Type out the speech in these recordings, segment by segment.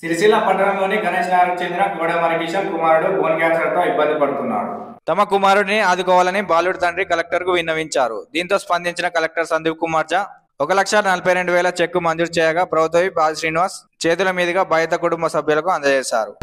సిరిసిల్ల పట్టణంలోని గణేష్ నగర్కు చెందిన కోడమరి కిషన్ కుమారుడు బోన్ క్యాన్సర్తో ఇబ్బంది పడుతున్నాడు తమ కుమారుడిని ఆదుకోవాలని బాలుడి తండ్రి కలెక్టర్ కు విన్నవించారు దీంతో స్పందించిన కలెక్టర్ సందీప్ కుమార్ జా ఒక లక్ష నలభై రెండు వేల చెక్కు మంజూరు చేయగా ప్రభుత్వ బాల శ్రీనివాస్ చేతుల మీదుగా బాధిత కుటుంబ సభ్యులకు అందజేశారు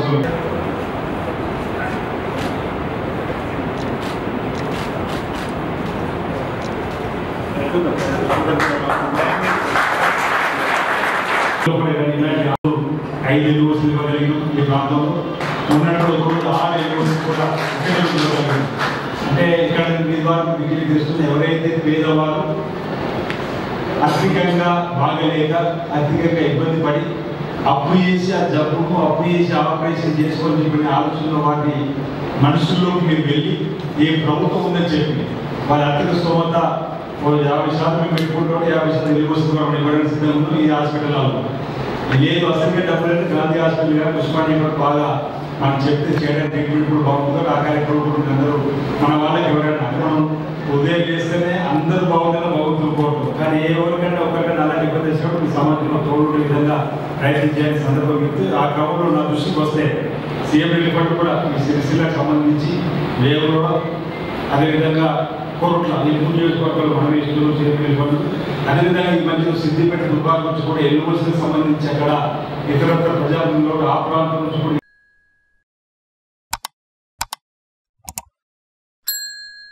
ఇలాంటి ఐదు యూనివర్సిటీలు ఇవ్వగలిగినాం ఈ ప్రాంతంలో ఉన్నప్పుడు ఒక రోజు ఆరు యూనివర్సిటీ కూడా ఒకే రోజు ఇవ్వగలిగాం అంటే ఇక్కడ మీ ద్వారా మీకు తెలుస్తుంది ఎవరైతే పేదవారు ఆర్థికంగా బాగలేక ఆర్థికంగా ఇబ్బంది పడి అప్పు చేసి ఆ జబ్బుకు అప్పు చేసి ఆపరేషన్ చేసుకొని చెప్పిన ఆలోచనలో వాటి మనుషుల్లోకి మీరు వెళ్ళి ఏ ప్రభుత్వం ఉందని చెప్పి వారి ఆర్థిక స్తోమత ఓ యాభై శాతం మేము పెట్టుకుంటే యాభై శాతం వెళ్ళిపోతున్నాం ఇవ్వడానికి సిద్ధంగా ఉన్నాం ఈ హాస్పిటల్లో లేదు అసలుగా డబ్బులు గాంధీ హాస్పిటల్ గారు పుష్పాణి కూడా బాగా మనం చెప్తే చేయడానికి ట్రీట్మెంట్ కూడా బాగుంటుంది ఆ కార్యక్రమం కూడా మీరు అందరూ మన వాళ్ళకి ఎవరైనా అంటే మనం ఉదయం చేస్తేనే అందరూ బాగుందని బాగుంటుంది కోరుతాం కానీ ఏ ఎవరికైనా ఒకరికైనా అలాంటి ఇబ్బంది వచ్చినప్పుడు మీ సమాజంలో తోడు విధంగా ప్రయత్నం చేయాలని సందర్భం చెప్తే ఆ క్రమంలో నా దృష్టికి వస్తే సీఎం రిలీఫ్ ఫండ్ కూడా ఈ సిరిసిల్లకు సంబంధించి వేవులో అదేవిధంగా కోరుట్ల ఈ మూడు నియోజకవర్గాలు మనం ఇస్తున్నాం సీఎం రిలీఫ్ ఫండ్ అదేవిధంగా ఈ మధ్య సిద్దిపేట దుర్భాగం నుంచి కూడా ఎల్లువలసికి సంబంధించి అక్కడ ఇతరత్ర ప్రజాభూమిలో ఆ ప్రాంతం నుంచి కూడా